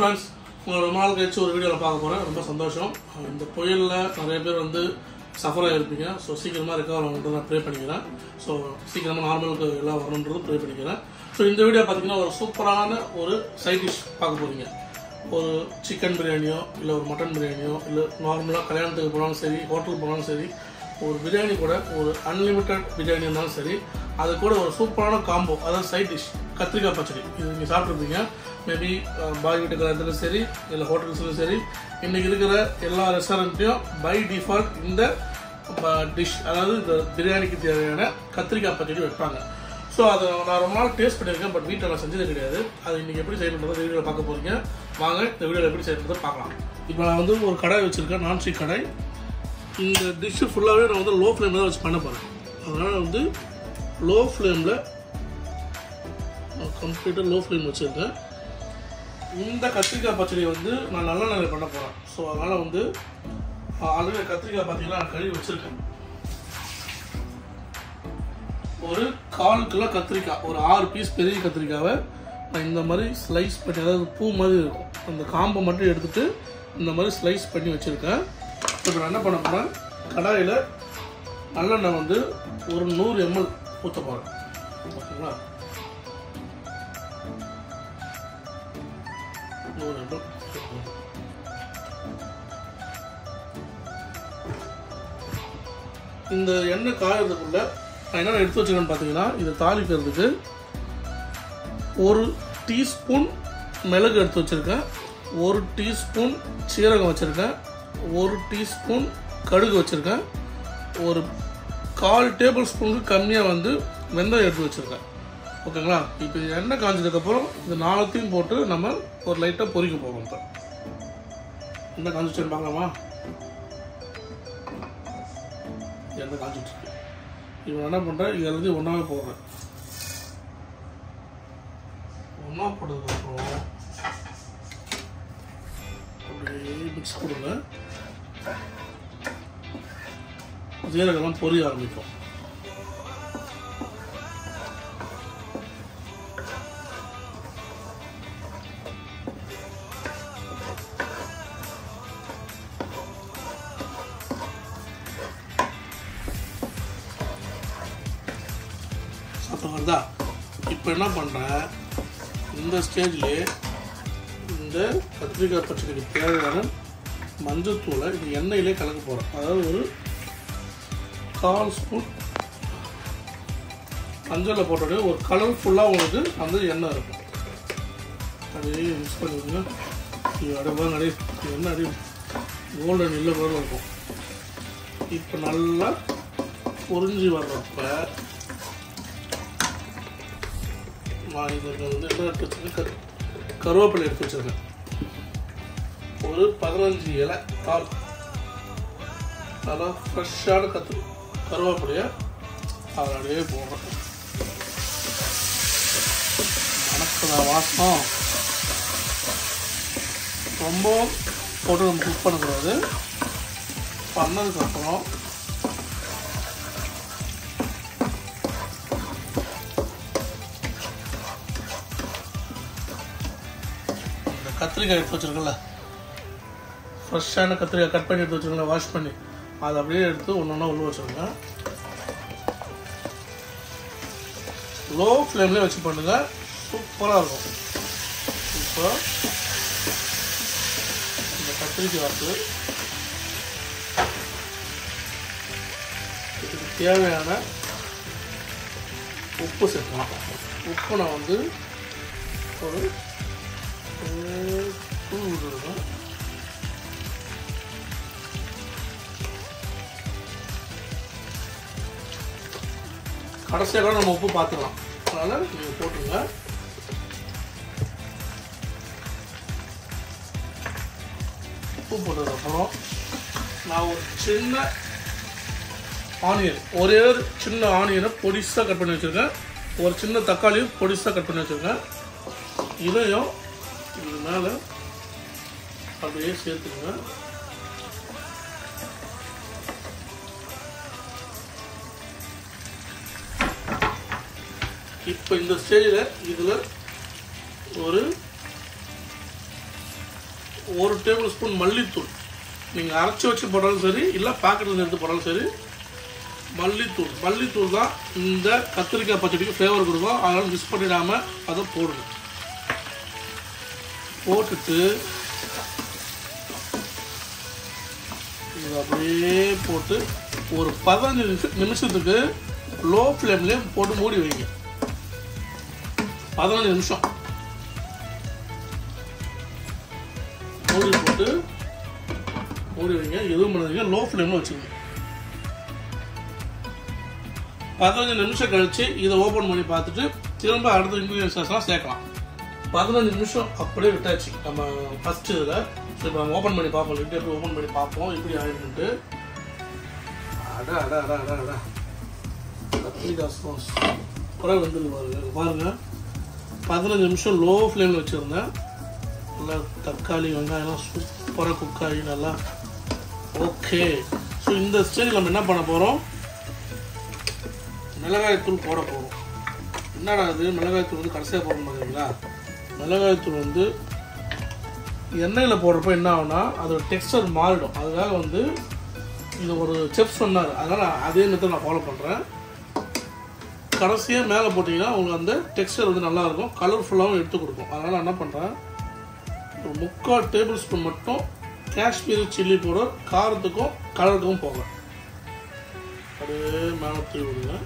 friends உங்களை ரொம்ப நாள் கழிச்சு ஒரு வீடியோவில் பார்க்க போகிறேன் ரொம்ப சந்தோஷம் இந்த புயலில் நிறைய பேர் வந்து சஃபர் ஆகிருப்பீங்க ஸோ சீக்கிரமாக ரெக்கவர் ஆகணுன்றது நான் ப்ரே பண்ணிக்கிறேன் ஸோ சீக்கிரமாக நார்மலுக்கு எல்லாம் வரணுன்றது ப்ரே பண்ணிக்கிறேன் ஸோ இந்த வீடியோ பார்த்தீங்கன்னா ஒரு சூப்பரான ஒரு சைட் டிஷ் பார்க்க போகிறீங்க ஒரு சிக்கன் பிரியாணியோ இல்லை ஒரு மட்டன் பிரியாணியோ இல்லை நார்மலாக கல்யாணத்துக்கு போனாலும் சரி ஹோட்டலுக்கு போனாலும் சரி ஒரு பிரியாணி கூட ஒரு அன்லிமிட்டெட் பிரியாணி இருந்தாலும் சரி அது கூட ஒரு சூப்பரான காம்போ அதாவது சைட் டிஷ் கத்திரிக்காய் பச்சடி இது நீங்கள் சாப்பிட்ருப்பீங்க மேபி பாய் வீட்டு கல்யாணத்துலையும் சரி இல்லை ஹோட்டல்ஸ்லையும் சரி இன்றைக்கி இருக்கிற எல்லா ரெஸ்டாரண்ட்லையும் பை டிஃபால்ட் இந்த டிஷ் அதாவது இந்த பிரியாணிக்கு தேவையான கத்திரிக்காய் பச்சடி வைப்பாங்க ஸோ அதை நான் ரொம்ப நாள் டேஸ்ட் பண்ணியிருக்கேன் பட் வீட்டில் நான் செஞ்சது கிடையாது அது இன்றைக்கி எப்படி செய்யணுன்றதை வீடியோவில் பார்க்க போகிறீங்க வாங்க இந்த வீடியோவில் எப்படி செய்யணுன்றதை பார்க்கலாம் இப்போ நான் வந்து ஒரு கடாய் வச்சுருக்கேன் நான்ஸ்டிக் கடாய் இந்த டிஷ்ஷு ஃபுல்லாகவே நான் வந்து லோ ஃப்ளேமில் தான் வச்சு பண்ண போகிறேன் அதனால் வந்து லோ ஃப்ளேமில் கம்ப்ளீட்டாக லோ ஃப்ளேம் வச்சுருக்கேன் இந்த கத்திரிக்காய் பச்சடி வந்து நான் நல்ல நிலை பண்ண போகிறேன் ஸோ அதனால் வந்து ஆல்ரெடி கத்திரிக்காய் பார்த்தீங்கன்னா நான் கழுவி வச்சுருக்கேன் ஒரு கால் கிலோ கத்திரிக்காய் ஒரு ஆறு பீஸ் பெரிய கத்திரிக்காவை நான் இந்த மாதிரி ஸ்லைஸ் பண்ணி அதாவது பூ மாதிரி இருக்கும் அந்த காம்பை மட்டும் எடுத்துட்டு இந்த மாதிரி ஸ்லைஸ் பண்ணி வச்சுருக்கேன் இப்போ நான் என்ன பண்ண போகிறேன் கடாயில் நல்லெண்ணெய் வந்து ஒரு நூறு எம்எல் ஊற்ற போகிறேன் ஓகேங்களா நூறு எம்எல் இந்த எண்ணெய் காயறதுக்குள்ள நான் என்ன எடுத்து வச்சுக்கேன்னு பார்த்தீங்கன்னா இதை தாளிக்கிறதுக்கு ஒரு டீஸ்பூன் மிளகு எடுத்து வச்சுருக்கேன் ஒரு டீஸ்பூன் சீரகம் வச்சுருக்கேன் ஒரு டீஸ்பூன் கடுகு வச்சுருக்கேன் ஒரு கால் டேபிள் ஸ்பூனுக்கு கம்மியாக வந்து வெந்தயம் எடுத்து வச்சுருக்கேன் ஓகேங்களா இப்போ இது எண்ணெய் காஞ்சதுக்கப்புறம் இது நாலத்தையும் போட்டு நம்ம ஒரு லைட்டாக பொரிக்க போகிறோம் இப்போ எண்ணெய் காஞ்சிச்சுன்னு பார்க்கலாமா எண்ணெய் காஞ்சிட்ருக்கு இப்போ என்ன பண்ணுறேன் இது எல்லாத்தையும் ஒன்றாவே போடுறேன் ஒன்றா போட்டதுக்கப்புறம் அப்படியே மிக்ஸ் கொடுங்க ஜீரகம்லாம் பொரிய ஆரம்பிக்கும் சத்தம் வருதா இப்போ என்ன பண்ணுறேன் இந்த ஸ்டேஜ்லேயே இந்த கத்திரிக்காய் பச்சடிக்கு தேவையான மஞ்சத்தூளை இது எண்ணெயிலே கலக்க போகிறேன் அதாவது ஒரு கால் ஸ்பூன் மஞ்சளில் போட்டோடனே ஒரு கலர்ஃபுல்லாக உங்களுக்கு அந்த எண்ணெய் இருக்கும் அப்படியே மிக்ஸ் பண்ணிவிடுங்க இது அடவா நிறைய எண்ணெய் அடி கோல்டன் இல்லை கலரில் இருக்கும் இப்போ நல்லா பொரிஞ்சு வர்றப்ப நான் இதுக்கு வந்து என்ன எடுத்து வச்சுருக்கேன் கருவேப்பிலை எடுத்து வச்சுருக்கேன் ஒரு பதினஞ்சு இலை கால் நல்லா ஃப்ரெஷ்ஷான கத்து கருவேப்பிலையை அதில் அப்படியே போடுறேன் மணக்கிற வாசம் ரொம்ப போட்டு நம்ம குக் பண்ணக்கூடாது பண்ணதுக்கப்புறம் இந்த கத்திரிக்காய் எடுத்து வச்சுருக்கல ஃப்ரெஷ்ஷான கத்திரிக்காய் கட் பண்ணி எடுத்து வச்சுருக்கல வாஷ் பண்ணி அதை அப்படியே எடுத்து ஒன்று ஒன்றா உள்ள வச்சுருங்க லோ ஃப்ளேம்லேயே வச்சு பண்ணுங்க சூப்பராக இருக்கும் இப்போ இந்த கத்திரிக்காய் வந்து இதுக்கு தேவையான உப்பு சேர்க்கலாம் உப்பு நான் வந்து ஒரு தூள் விட்டுருக்கேன் கடைசியாக கூட நம்ம உப்பு பார்த்துக்கலாம் அதனால் நீங்கள் போட்டுருங்க உப்பு போட்டதுக்கப்புறம் நான் ஒரு சின்ன ஆனியன் ஒரே ஒரு சின்ன ஆனியனை பொடிசாக கட் பண்ணி வச்சுருக்கேன் ஒரு சின்ன தக்காளியும் பொடிசாக கட் பண்ணி வச்சுருக்கேன் இதையும் இது மேலே அப்படியே சேர்த்துங்க இப்போ இந்த ஸ்டேஜில் இதில் ஒரு ஒரு டேபிள் ஸ்பூன் மல்லித்தூள் நீங்கள் அரைச்சி வச்சு போட்டாலும் சரி இல்லை பாக்கெட்டில் எடுத்து போட்டாலும் சரி மல்லித்தூள் மல்லித்தூள் தான் இந்த கத்திரிக்காய் பச்சடிக்கு ஃப்ளேவர் கொடுக்கும் அதனால் மிஸ் பண்ணிடாமல் அதை போடுங்க போட்டுட்டு இது அப்படியே போட்டு ஒரு பதினஞ்சு நிமிஷம் நிமிஷத்துக்கு லோ ஃப்ளேம்லேயே போட்டு மூடி வைங்க பதினஞ்சு நிமிஷம் மூடி போட்டு மூடி வைங்க எதுவும் பண்ணாதீங்க லோ ஃப்ளேமில் வச்சுக்கோங்க பதினஞ்சு நிமிஷம் கழிச்சு இதை ஓப்பன் பண்ணி பார்த்துட்டு திரும்ப அடுத்த இன்க்ரீடியன்ஸ்லாம் சேர்க்கலாம் பதினஞ்சு நிமிஷம் அப்படியே விட்டாச்சு நம்ம ஃபர்ஸ்ட் இதில் ஸோ இப்போ நம்ம ஓப்பன் பண்ணி பார்ப்போம் லிட்டு எப்படி ஓப்பன் பண்ணி பார்ப்போம் எப்படி ஆகிடுன்ட்டு அட அட அட அட அட கத்திரிக்காய் சாஸ் குறை வந்துருக்கு பாருங்க பாருங்க பதினஞ்சு நிமிஷம் லோ ஃப்ளேமில் வச்சுருந்தேன் நல்லா தக்காளி வெங்காயம்லாம் சூப்பராக குக் ஆகி நல்லா ஓகே ஸோ இந்த ஸ்டேஜில் நம்ம என்ன பண்ண போகிறோம் மிளகாய்த்தூள் போட போகிறோம் என்னடா அது மிளகாய்த்தூள் வந்து கடைசியாக போடணும் பார்த்தீங்களா மிளகாய்த்தூள் வந்து எண்ணெயில் போடுறப்ப என்ன ஆகும்னா அதோட டெக்ஸ்டர் மாறிடும் அதுக்காக வந்து இது ஒரு செஃப் சொன்னார் அதனால் அதே மெத்தட் நான் ஃபாலோ பண்ணுறேன் கடைசியாக மேலே போட்டிங்கன்னா உங்களுக்கு அந்த டெக்ஸ்டர் வந்து நல்லாயிருக்கும் கலர்ஃபுல்லாகவும் எடுத்து கொடுக்கும் அதனால் நான் என்ன பண்ணுறேன் ஒரு முக்கால் டேபிள் ஸ்பூன் மட்டும் காஷ்மீரி சில்லி பவுடர் காரத்துக்கும் கலருக்கும் போக அப்படியே மேலே தூவி விடுங்க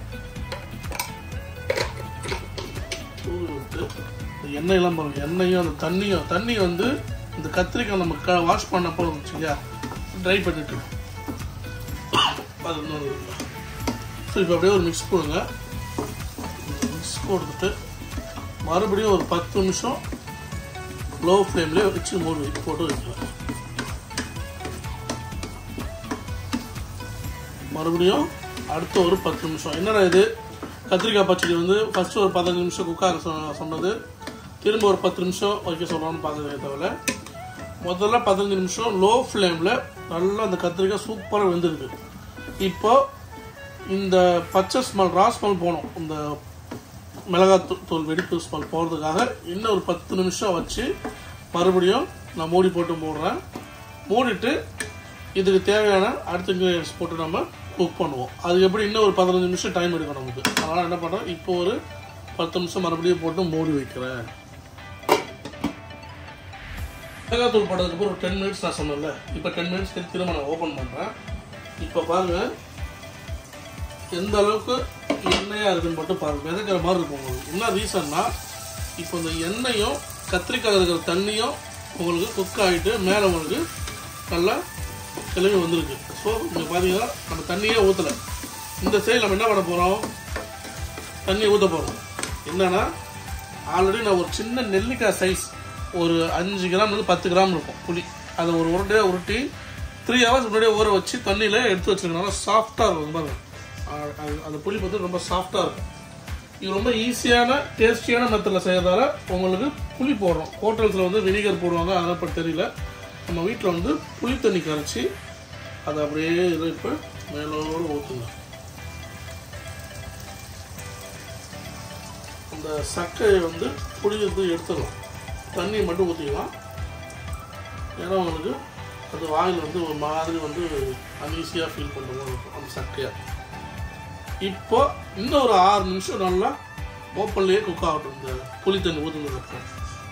தூவி விட்டு இந்த எண்ணெயெல்லாம் பாருங்க எண்ணெயும் அந்த தண்ணியும் தண்ணி வந்து இந்த கத்திரிக்காய் நம்ம க வாஷ் பண்ணப்போ இருந்துச்சு இல்லையா ட்ரை பண்ணிட்டு அது இன்னொரு ஸோ இப்போ அப்படியே ஒரு மிக்ஸ் கொடுங்க மிக்ஸ் கொடுத்துட்டு மறுபடியும் ஒரு பத்து நிமிஷம் லோ ஃப்ளேம்லேயே வச்சு மூடி வை- போட்டு வைக்கலாம் மறுபடியும் அடுத்த ஒரு பத்து நிமிஷம் என்னடா இது கத்திரிக்காய் பச்சடி வந்து ஃபர்ஸ்ட் ஒரு பதினஞ்சு நிமிஷம் குக்காக சொ- சொன்னது திரும்ப ஒரு பத்து நிமிஷம் வைக்க சொல்கிறோம்னு பார்க்கறதே தவிர முதல்ல பதினஞ்சு நிமிஷம் லோ ஃப்ளேமில் நல்லா அந்த கத்திரிக்காய் சூப்பராக வெந்திருக்கு இப்போ இந்த பச்சை ஸ்மெல் ரா ஸ்மெல் போகணும் இந்த மிளகாய் தூ- தூள் வெடிப்பு ஸ்மெல் போகிறதுக்காக இன்னும் ஒரு பத்து நிமிஷம் வச்சு மறுபடியும் நான் மூடி போட்டு மூடுறேன் மூடிட்டு இதுக்கு தேவையான அடுத்த இன்க்ரீடியன்ஸ் போட்டு நம்ம குக் பண்ணுவோம் அது எப்படி இன்னும் ஒரு பதினஞ்சு நிமிஷம் டைம் எடுக்கும் நமக்கு அதனால் என்ன பண்ணுறேன் இப்போ ஒரு பத்து நிமிஷம் மறுபடியும் போட்டு மூடி வைக்கிறேன் மிளகாத்தூள் போட்டதுக்கு அப்புறம் ஒரு டென் மினிட்ஸ் நான் சொன்னேன்ல இப்போ டென் மினிட்ஸ் திரும்ப நான் ஓப்பன் பண்ணுறேன் இப்போ பாருங்கள் எந்த அளவுக்கு எண்ணெயாக இருக்குன்னு மட்டும் பாருங்க மிதக்கிற மாதிரி இருக்கும் உங்களுக்கு என்ன ரீசன்னா இப்போ இந்த எண்ணெயும் கத்திரிக்காய் இருக்கிற தண்ணியும் உங்களுக்கு குக் ஆகிட்டு மேலே உங்களுக்கு நல்லா கிளம்பி வந்திருக்கு ஸோ இங்கே பார்த்தீங்கன்னா நம்ம தண்ணியே ஊற்றலை இந்த சைடு நம்ம என்ன பண்ண போகிறோம் தண்ணியை ஊற்ற போகிறோம் என்னன்னா ஆல்ரெடி நான் ஒரு சின்ன நெல்லிக்காய் சைஸ் ஒரு அஞ்சு கிராம் இருந்து பத்து கிராம் இருக்கும் புளி அதை ஒரு உருண்டையாக உருட்டி த்ரீ ஹவர்ஸ் முன்னாடியே ஊற வச்சு தண்ணியில் எடுத்து வச்சிருக்கனால சாஃப்டாக இருக்கும் பாருங்க ஆ- அது- அந்த புளி பார்த்து ரொம்ப சாஃப்டாக இருக்கும் இது ரொம்ப ஈஸியான டேஸ்டியான மெத்தடில் செய்யறதால உங்களுக்கு புளி போடுறோம் ஹோட்டல்ஸில் வந்து வினிகர் போடுவாங்க அதெல்லாம் இப்போ தெரியல நம்ம வீட்டில் வந்து புளி தண்ணி கரைச்சி அதை அப்படியே இதில் இப்போ மேலோடு ஊற்றுங்க அந்த சக்கையை வந்து புளி வந்து எடுத்துடலாம் தண்ணியை மட்டும் ஊற்றிக்கலாம் ஏன்னா உங்களுக்கு அது வாயில் வந்து ஒரு மாதிரி வந்து அன்ஈஸியாக ஃபீல் பண்ணுற மாதிரி இருக்கும் அந்த சக்கையாக இப்போ இன்னும் ஒரு ஆறு நிமிஷம் நல்லா ஓப்பன்லேயே குக் ஆகட்டும் இந்த புளி தண்ணி ஊற்றுனதுக்கப்புறம்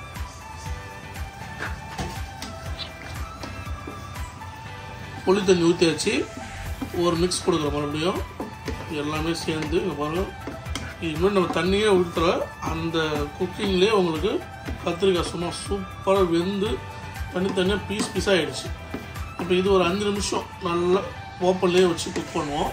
புளி தண்ணி ஊற்றியாச்சு ஒரு மிக்ஸ் கொடுக்குற மறுபடியும் எல்லாமே சேர்ந்து இங்க பாருங்க இது இன்னும் நம்ம தண்ணியே ஊற்றுற அந்த குக்கிங்லேயே உங்களுக்கு கத்திரிக்காய் சும்மா சூப்பராக வெந்து தனித்தனியாக பீஸ் பீஸாக ஆயிடுச்சு இப்போ இது ஒரு அஞ்சு நிமிஷம் நல்லா ஓப்பன்லேயே வச்சு குக் பண்ணுவோம்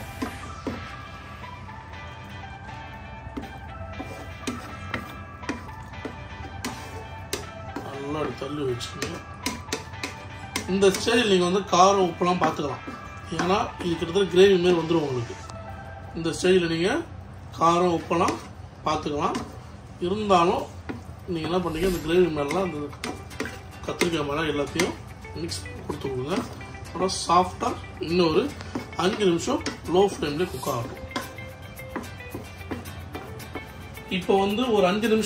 நல்லா அப்படி தள்ளி வச்சுக்கோங்க இந்த ஸ்டேஜில் நீங்கள் வந்து காரம் உப்புலாம் பார்த்துக்கலாம் ஏன்னா இது கிட்டத்தட்ட கிரேவி மாரி வந்துடும் உங்களுக்கு இந்த ஸ்டேஜில் நீங்கள் காரம் உப்பெல்லாம் பார்த்துக்கலாம் இருந்தாலும் நீங்கள் என்ன பண்ணீங்க இந்த கிரேவி மேலாம் இந்த கத்திரிக்காய் மேலே எல்லாத்தையும் மிக்ஸ் கொடுத்து கொடுங்க அப்புறம் சாஃப்டாக இன்னும் ஒரு அஞ்சு நிமிஷம் லோ ஃப்ளேம்லேயே குக் ஆகட்டும் இப்போ வந்து ஒரு அஞ்சு நிமிஷம்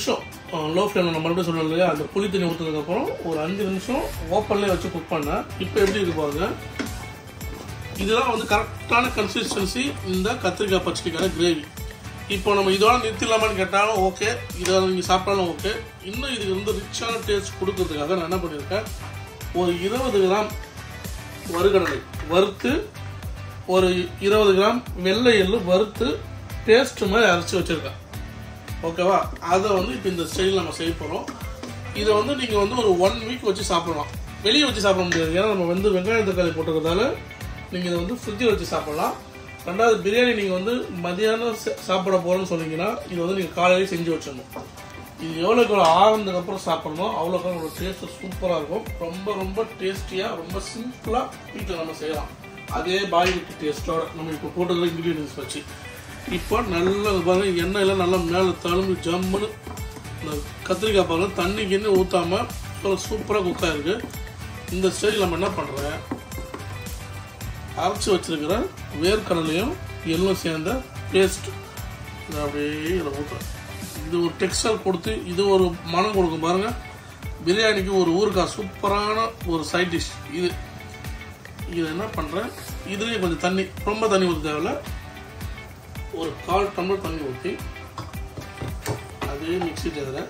லோ ஃப்ளேமில் நம்ம மறுபடியும் சொன்னோம் இல்லையா அந்த புளி தண்ணி ஊற்றுனதுக்கப்புறம் ஒரு அஞ்சு நிமிஷம் ஓப்பன்லேயே வச்சு குக் பண்ணேன் இப்போ எப்படி இருக்கு பாருங்க இதுதான் வந்து கரெக்டான கன்சிஸ்டன்சி இந்த கத்திரிக்காய் பச்சடிக்கான கிரேவி இப்போ நம்ம இதோட நிறுத்திடலாமான்னு கேட்டாலும் ஓகே இதை நீங்கள் சாப்பிட்டாலும் ஓகே இன்னும் இதுக்கு வந்து ரிச்சான டேஸ்ட் கொடுக்கறதுக்காக நான் என்ன பண்ணியிருக்கேன் ஒரு இருபது கிராம் வறுகடலை வறுத்து ஒரு இருபது கிராம் வெள்ளை எள்ளு வறுத்து பேஸ்ட் மாதிரி அரைச்சி வச்சுருக்கேன் ஓகேவா அதை வந்து இப்போ இந்த ஸ்டைல் நம்ம செய்ய போகிறோம் இதை வந்து நீங்கள் வந்து ஒரு ஒன் வீக் வச்சு சாப்பிடலாம் வெளியே வச்சு சாப்பிட முடியாது ஏன்னா நம்ம வந்து வெங்காயம் தக்காளி போட்டுக்கிறதால நீங்கள் இதை வந்து ஃப்ரிட்ஜில் வச்சு சாப்பிடலாம் ரெண்டாவது பிரியாணி நீங்கள் வந்து மதியானம் சா- சாப்பிட போகிறோன்னு சொன்னீங்கன்னா இது வந்து நீங்கள் காலையிலேயே செஞ்சு வச்சிடணும் இது எவ்வளோக்கு எவ்வளோ ஆனதுக்கப்புறம் சாப்பிடணும் அவ்வளோக்கு உங்களோட டேஸ்ட்டு சூப்பராக இருக்கும் ரொம்ப ரொம்ப டேஸ்டியாக ரொம்ப சிம்பிளாக வீட்டில் நம்ம செய்யலாம் அதே பாய் விட்டு டேஸ்ட்டோட நம்ம இப்போ போட்டதில் இன்க்ரீடியன்ஸ் வச்சு இப்போ நல்லா பாருங்க எண்ணெயெல்லாம் நல்லா மேலே தழும்பு ஜம்முன்னு இந்த கத்திரிக்காய் பாருங்க தண்ணி கிண்ணி ஊற்றாம சூப்பராக குக் ஆயிருக்கு இந்த ஸ்டேஜ் நம்ம என்ன பண்ணுறேன் அரைச்சி வச்சிருக்கிற வேர்க்கடலையும் எள்ளும் சேர்ந்த பேஸ்ட் இதை அப்படியே இதில் ஊற்றுறேன் இது ஒரு டெக்ஸ்டர் கொடுத்து இது ஒரு மனம் கொடுக்கும் பாருங்க பிரியாணிக்கு ஒரு ஊறுகாய் சூப்பரான ஒரு சைட் டிஷ் இது இது என்ன பண்ணுறேன் இதுலேயும் கொஞ்சம் தண்ணி ரொம்ப தண்ணி ஊற்ற தேவையில்ல ஒரு கால் டம்ளர் தண்ணி ஊற்றி அதே மிக்ஸி ஜாரில்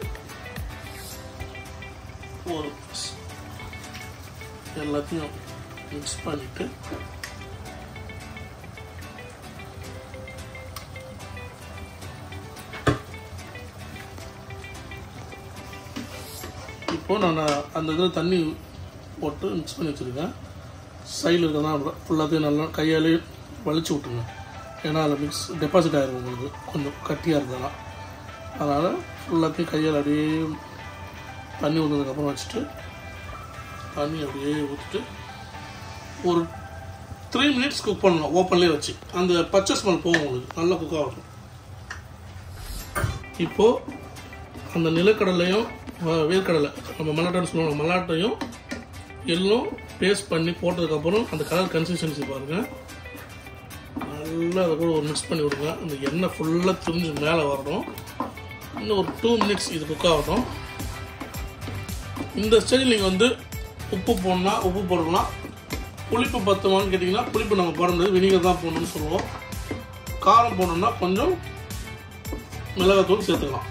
ஒரு எல்லாத்தையும் மிக்ஸ் பண்ணிட்டு இப்போ நான் அந்த இதில் தண்ணி போட்டு மிக்ஸ் பண்ணி வச்சுருக்கேன் சைடில் இருக்கிறதான் ஃபுல்லாத்தையும் நல்லா கையாலே வலிச்சு விட்டுருங்க ஏன்னா அதில் மிக்ஸ் டெபாசிட் ஆகிருக்கும் உங்களுக்கு கொஞ்சம் கட்டியாக இருந்ததுலாம் அதனால் ஃபுல்லாத்தையும் கையால் அப்படியே தண்ணி ஊற்றுனதுக்கப்புறம் வச்சுட்டு தண்ணி அப்படியே ஊற்றிட்டு ஒரு த்ரீ மினிட்ஸ் குக் பண்ணணும் ஓப்பன்லேயே வச்சு அந்த பச்சை ஸ்மெல் போகும் உங்களுக்கு நல்லா குக் ஆகட்டும் இப்போது அந்த நிலக்கடலையும் அஹ், வேர்க்கடலை நம்ம மல்லாட்டைன்னு சொல்லுவாங்க மல்லாட்டையும் எல்லாம் பேஸ்ட் பண்ணி போட்டதுக்கப்புறம் அந்த கலர் கன்சிஸ்டன்சி பாருங்கள் நல்லா அதை கூட ஒரு மிக்ஸ் பண்ணி விடுங்க அந்த எண்ணெய் ஃபுல்லாக திரிஞ்சு மேலே வரணும் இன்னும் ஒரு டூ மினிட்ஸ் இது குக் ஆகட்டும் இந்த ஸ்டேஜில் நீங்கள் வந்து உப்பு போடணும்னா உப்பு போடலாம் புளிப்பு பத்துமான்னு கேட்டிங்கன்னா புளிப்பு நம்ம போட முடியாது வினிகர் தான் போடணும்னு சொல்லுவோம் காரம் போடணும்னா கொஞ்சம் மிளகாத்தூள் சேர்த்துக்கலாம்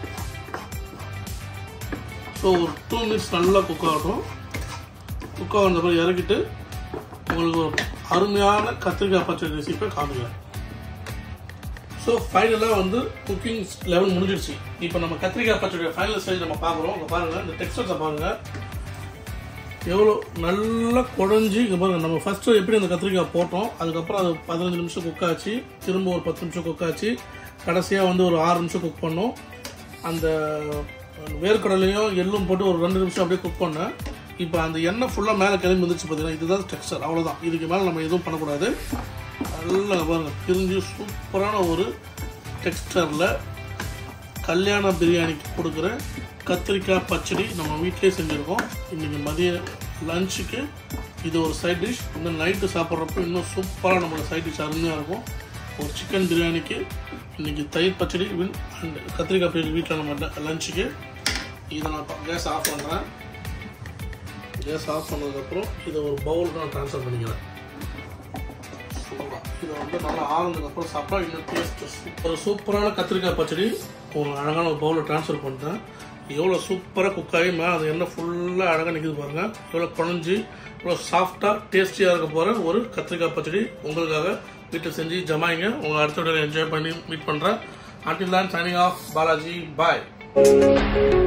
ஸோ ஒரு டூ மினிட்ஸ் நல்லா குக் ஆகட்டும் குக் ஆகிற பிறகு இறக்கிட்டு உங்களுக்கு ஒரு அருமையான கத்திரிக்காய் பச்சடி ரெசிபியை காமிக்கிறேன் ஸோ ஃபைனலாக வந்து குக்கிங் லெவல் முடிஞ்சிடுச்சு இப்போ நம்ம கத்திரிக்காய் பச்சடியோட ஃபைனல் ஸ்டேஜ் நம்ம பார்க்குறோம் இங்கே பாருங்கள் இந்த டெக்ஸ்டர்ஸை பாருங்கள் எவ்வளோ நல்லா குழஞ்சி இங்கே பாருங்கள் நம்ம ஃபஸ்ட்டு எப்படி அந்த கத்திரிக்காய் போட்டோம் அதுக்கப்புறம் அது பதினஞ்சு நிமிஷம் குக் ஆச்சு திரும்ப ஒரு பத்து நிமிஷம் குக் ஆச்சு கடைசியாக வந்து ஒரு ஆறு நிமிஷம் குக் பண்ணோம் அந்த வேர்க்கடலையும் எள்ளும் போட்டு ஒரு ரெண்டு நிமிஷம் அப்படியே குக் பண்ணேன் இப்போ அந்த எண்ணெய் ஃபுல்லாக மேலே கிளம்பி வந்துச்சு பார்த்தீங்கன்னா இதுதான் டெக்ஸ்டர் அவ்வளோதான் இதுக்கு மேலே நம்ம எதுவும் பண்ணக்கூடாது நல்லா பாருங்க பிரிஞ்சு சூப்பரான ஒரு டெக்ஸ்டரில் கல்யாண பிரியாணிக்கு கொடுக்குற கத்திரிக்காய் பச்சடி நம்ம வீட்டிலே செஞ்சுருக்கோம் இன்றைக்கி மதிய லஞ்சுக்கு இது ஒரு சைட் டிஷ் இன்னும் நைட்டு சாப்பிட்றப்ப இன்னும் சூப்பராக நம்மளோட சைட் டிஷ் அருமையாக இருக்கும் ஒரு சிக்கன் பிரியாணிக்கு இன்றைக்கி தயிர் பச்சடி வின் அண்ட் கத்திரிக்காய் பச்சடி வீட்டில் நம்ம லஞ்சுக்கு இதை நான் கேஸ் ஆஃப் பண்ணுறேன் கேஸ் ஆஃப் பண்ணதுக்கப்புறம் இதை ஒரு பவுலுக்கு நான் ட்ரான்ஸ்ஃபர் பண்ணிக்கிறேன் சூப்பராக இதை வந்து நல்லா ஆறுனதுக்கப்புறம் சாப்பிட்டா இன்னும் டேஸ்ட் ஒரு சூப்பரான கத்திரிக்காய் பச்சடி ஒரு அழகான ஒரு பவுலில் ட்ரான்ஸ்ஃபர் பண்ணிட்டேன் எவ்வளோ சூப்பராக குக் ஆகி மேலே அது எண்ணெய் ஃபுல்லாக அழகாக நிற்கிது பாருங்கள் எவ்வளோ குழஞ்சி எவ்வளோ சாஃப்டாக டேஸ்டியாக இருக்க போகிற ஒரு கத்திரிக்காய் பச்சடி உங்களுக்காக வீட்டில் செஞ்சு ஜமாயிங்க உங்களை அடுத்த வீடியோவில் என்ஜாய் பண்ணி மீட் பண்ணுறேன் அண்டில் தான் சைனிங் ஆஃப் பாலாஜி பாய்